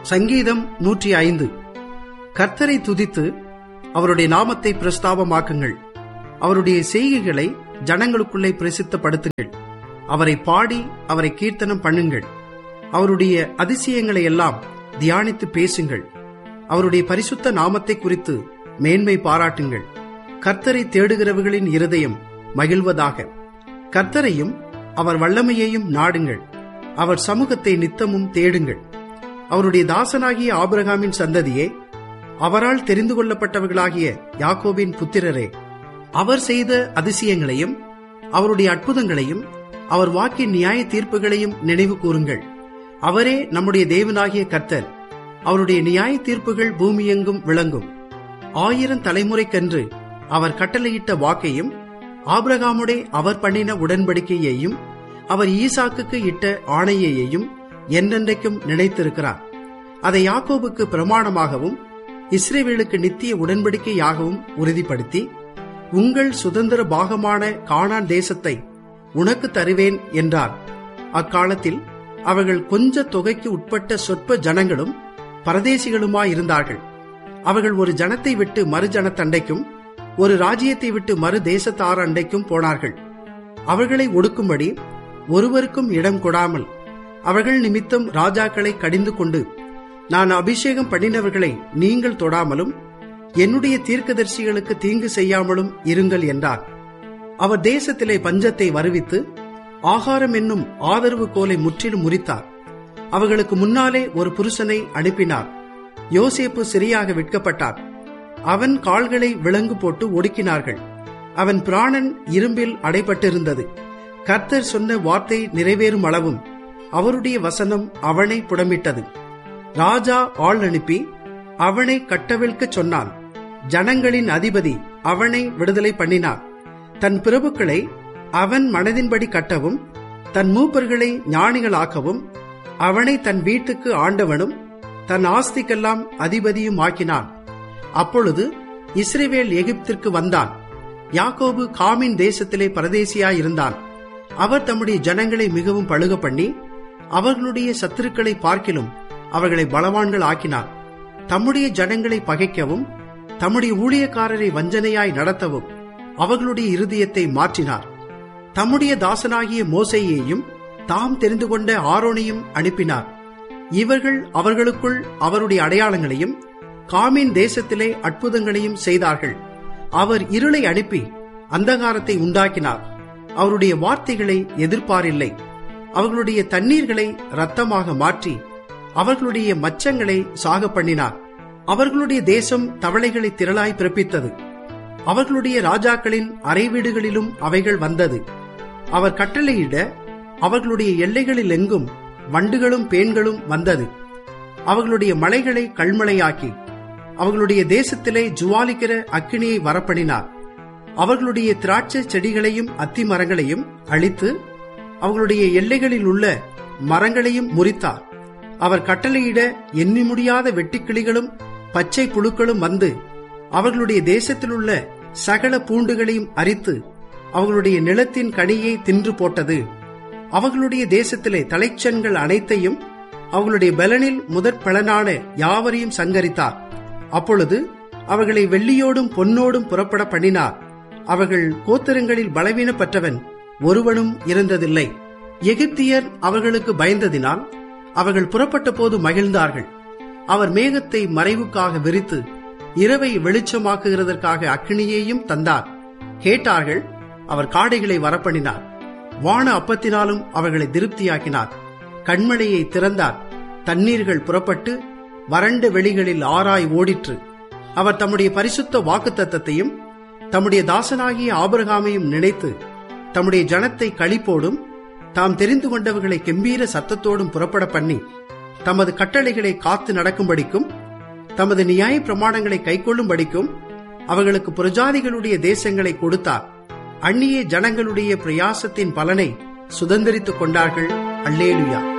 சங்கீதம் நூற்றி ஐந்து கர்த்தரை துதித்து அவருடைய நாமத்தை பிரஸ்தாபமாக்குங்கள் அவருடைய செய்கைகளை ஜனங்களுக்குள்ளே பிரசித்தப்படுத்துங்கள் அவரை பாடி அவரை கீர்த்தனம் பண்ணுங்கள் அவருடைய அதிசயங்களை எல்லாம் தியானித்து பேசுங்கள் அவருடைய பரிசுத்த நாமத்தை குறித்து மேன்மை பாராட்டுங்கள் கர்த்தரை தேடுகிறவர்களின் இருதயம் மகிழ்வதாக கர்த்தரையும் அவர் வல்லமையையும் நாடுங்கள் அவர் சமூகத்தை நித்தமும் தேடுங்கள் அவருடைய தாசனாகிய ஆபிரகாமின் சந்ததியே அவரால் தெரிந்து கொள்ளப்பட்டவர்களாகிய யாக்கோபின் புத்திரரே அவர் செய்த அதிசயங்களையும் அவருடைய அற்புதங்களையும் அவர் வாக்கின் நியாய தீர்ப்புகளையும் நினைவு கூறுங்கள் அவரே நம்முடைய தேவனாகிய கர்த்தர் அவருடைய நியாய தீர்ப்புகள் பூமியெங்கும் விளங்கும் ஆயிரம் தலைமுறைக்கென்று அவர் கட்டளையிட்ட வாக்கையும் ஆபிரகாமுடே அவர் பண்ணின உடன்படிக்கையையும் அவர் ஈசாக்குக்கு இட்ட ஆணையையும் என்றென்றைக்கும் நினைத்திருக்கிறார் அதை யாக்கோபுக்கு பிரமாணமாகவும் இஸ்ரேவேலுக்கு நித்திய உடன்படிக்கையாகவும் உறுதிப்படுத்தி உங்கள் சுதந்திர பாகமான கானான் தேசத்தை உனக்கு தருவேன் என்றார் அக்காலத்தில் அவர்கள் கொஞ்ச தொகைக்கு உட்பட்ட சொற்ப ஜனங்களும் பரதேசிகளுமாயிருந்தார்கள் அவர்கள் ஒரு ஜனத்தை விட்டு மறு ஜனத்தண்டைக்கும் ஒரு ராஜ்யத்தை விட்டு மறு தேசத்தார் அண்டைக்கும் போனார்கள் அவர்களை ஒடுக்கும்படி ஒருவருக்கும் இடம் கொடாமல் அவர்கள் நிமித்தம் ராஜாக்களை கடிந்து கொண்டு நான் அபிஷேகம் பண்ணினவர்களை நீங்கள் தொடாமலும் என்னுடைய தீர்க்கதரிசிகளுக்கு தீங்கு செய்யாமலும் இருங்கள் என்றார் அவர் தேசத்திலே பஞ்சத்தை வருவித்து ஆகாரம் என்னும் ஆதரவு கோலை முற்றிலும் முறித்தார் அவர்களுக்கு முன்னாலே ஒரு புருஷனை அனுப்பினார் யோசேப்பு சிறியாக விற்கப்பட்டார் அவன் கால்களை விலங்கு போட்டு ஒடுக்கினார்கள் அவன் பிராணன் இரும்பில் அடைபட்டிருந்தது கர்த்தர் சொன்ன வார்த்தை நிறைவேறும் அளவும் அவருடைய வசனம் அவனை புடமிட்டது ராஜா ஆள் அனுப்பி அவனை கட்டவிழ்க்கச் சொன்னான் ஜனங்களின் அதிபதி அவனை விடுதலை பண்ணினார் தன் பிரபுக்களை அவன் மனதின்படி கட்டவும் தன் மூப்பர்களை ஞானிகளாக்கவும் அவனை தன் வீட்டுக்கு ஆண்டவனும் தன் ஆஸ்திக்கெல்லாம் அதிபதியும் ஆக்கினான் அப்பொழுது இஸ்ரேவேல் எகிப்திற்கு வந்தான் யாக்கோபு காமின் தேசத்திலே பரதேசியாயிருந்தான் அவர் தம்முடைய ஜனங்களை மிகவும் பழுக பண்ணி அவர்களுடைய சத்துருக்களை பார்க்கிலும் அவர்களை பலவான்கள் ஆக்கினார் தம்முடைய ஜனங்களை பகைக்கவும் தம்முடைய ஊழியக்காரரை வஞ்சனையாய் நடத்தவும் அவர்களுடைய இருதயத்தை மாற்றினார் தம்முடைய தாசனாகிய மோசையையும் தாம் தெரிந்து கொண்ட ஆரோனையும் அனுப்பினார் இவர்கள் அவர்களுக்குள் அவருடைய அடையாளங்களையும் காமின் தேசத்திலே அற்புதங்களையும் செய்தார்கள் அவர் இருளை அனுப்பி அந்தகாரத்தை உண்டாக்கினார் அவருடைய வார்த்தைகளை எதிர்ப்பாரில்லை அவர்களுடைய தண்ணீர்களை ரத்தமாக மாற்றி அவர்களுடைய மச்சங்களை சாக பண்ணினார் அவர்களுடைய தேசம் தவளைகளை திரளாய் பிறப்பித்தது அவர்களுடைய ராஜாக்களின் அறைவீடுகளிலும் அவைகள் வந்தது அவர் கட்டளையிட அவர்களுடைய எல்லைகளில் எங்கும் வண்டுகளும் பேன்களும் வந்தது அவர்களுடைய மலைகளை கல்மலையாக்கி அவர்களுடைய தேசத்திலே ஜுவாலிக்கிற அக்கினியை வரப்பணினார் அவர்களுடைய திராட்சை செடிகளையும் அத்தி மரங்களையும் அழித்து அவர்களுடைய எல்லைகளில் உள்ள மரங்களையும் முறித்தார் அவர் கட்டளையிட எண்ணி முடியாத வெட்டுக்கிளிகளும் பச்சை புழுக்களும் வந்து அவர்களுடைய தேசத்தில் உள்ள சகல பூண்டுகளையும் அரித்து அவர்களுடைய நிலத்தின் கனியை தின்று போட்டது அவர்களுடைய தேசத்திலே தலைச்சன்கள் அனைத்தையும் அவர்களுடைய பலனில் முதற் பலனான யாவரையும் சங்கரித்தார் அப்பொழுது அவர்களை வெள்ளியோடும் பொன்னோடும் புறப்பட பண்ணினார் அவர்கள் கோத்திரங்களில் பலவீனப்பட்டவன் ஒருவனும் இருந்ததில்லை எகிப்தியர் அவர்களுக்கு பயந்ததினால் அவர்கள் புறப்பட்ட போது மகிழ்ந்தார்கள் அவர் மேகத்தை மறைவுக்காக விரித்து இரவை வெளிச்சமாக்குகிறதற்காக அக்னியையும் தந்தார் கேட்டார்கள் அவர் காடைகளை வரப்பண்ணினார் வான அப்பத்தினாலும் அவர்களை திருப்தியாக்கினார் கண்மலையை திறந்தார் தண்ணீர்கள் புறப்பட்டு வறண்ட வெளிகளில் ஆராய் ஓடிற்று அவர் தம்முடைய பரிசுத்த வாக்குத்தத்தையும் தம்முடைய தாசனாகிய ஆபரகாமையும் நினைத்து தம்முடைய ஜனத்தை களிப்போடும் தாம் தெரிந்து கொண்டவர்களை கெம்பீர சத்தத்தோடும் புறப்பட பண்ணி தமது கட்டளைகளை காத்து நடக்கும்படிக்கும் தமது நியாய பிரமாணங்களை கைக்கொள்ளும்படிக்கும் அவர்களுக்கு புரஜாதிகளுடைய தேசங்களை கொடுத்தார் அந்நிய ஜனங்களுடைய பிரயாசத்தின் பலனை சுதந்திரித்துக் கொண்டார்கள் அல்லேலுயா